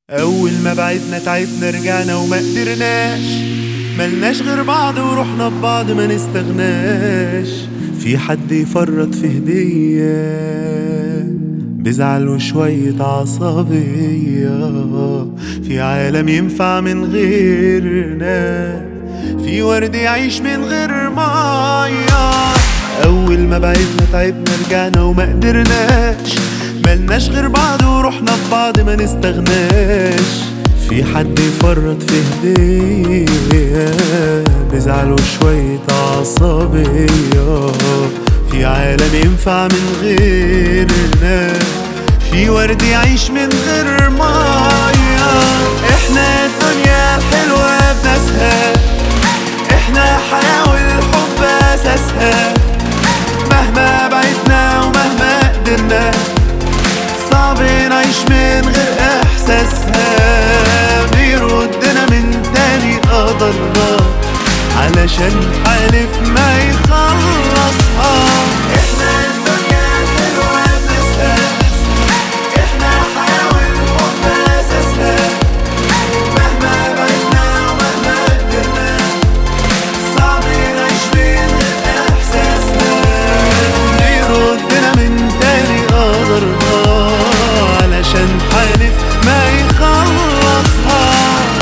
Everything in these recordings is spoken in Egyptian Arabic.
أول ما بعدنا تعبنا رجعنا وما قدرناش ملناش غير بعض ورحنا ببعض ما نستغناش في حد يفرط في هدية بزعل وشوية عصبية في عالم ينفع من غيرنا في ورد يعيش من غير مية أول ما بعدنا تعبنا رجعنا وما قدرناش ملناش غير بعض ورحنا في بعض ما نستغناش في حد يفرط في هدية بزعل وشوية عصبية في عالم ينفع من غيرنا في ورد يعيش من غير مية احنا الدنيا الحلوة بناسها احنا حياة والحب اساسها مهما بعدنا ومهما قدرنا صعب نعيش من غير احساسها بيردنا من تاني قدرنا علشان حالف ما يخلصها احنا الدنيا الحلوة بناسها احنا حياة والحب اساسها مهما بعدنا ومهما قدرنا صعب نعيش من غير احساسنا بيردنا من تاني قدرنا علشان حالف ما يخلصها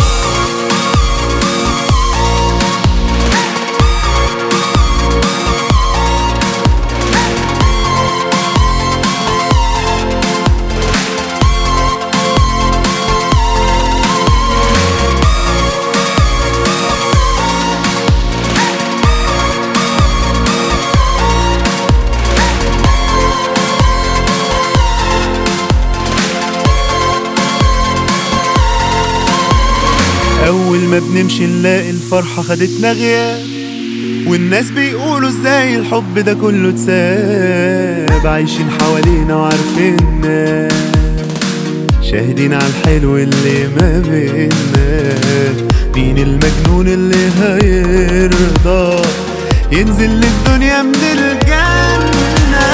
أول ما بنمشي نلاقي الفرحة خدتنا غياب والناس بيقولوا ازاي الحب ده كله اتساب عايشين حوالينا وعارفيننا شاهدين على الحلو اللي ما بينا مين المجنون اللي هيرضى ينزل للدنيا من الجنة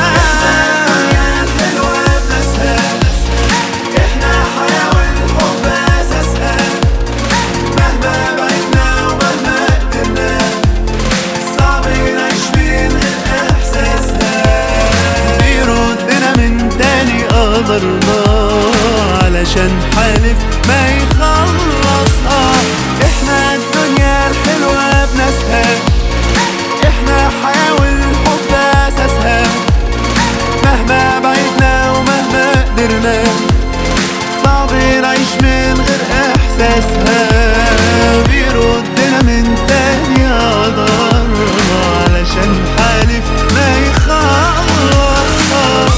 احنا حياة والحب اساسها مهما بعدنا ومهما قدرنا صعب نعيش من غير احساسنا بيردنا من تاني قدرنا علشان حالف ما يخلصها احنا الدنيا الحلوة بناسها احنا حياة والحب اساسها مهما بعدنا ومهما قدرنا صعب نعيش من غير احساسها بيردنا من تاني قدرنا علشان حالف ما يخلصها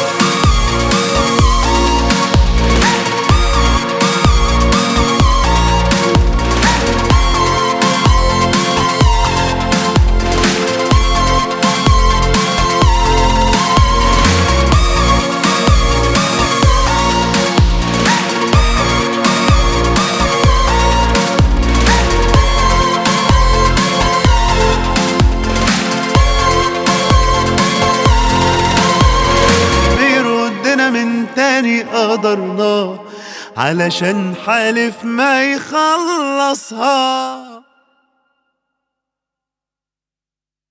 بيردنا من تاني قدرنا علشان حالف ما يخلصها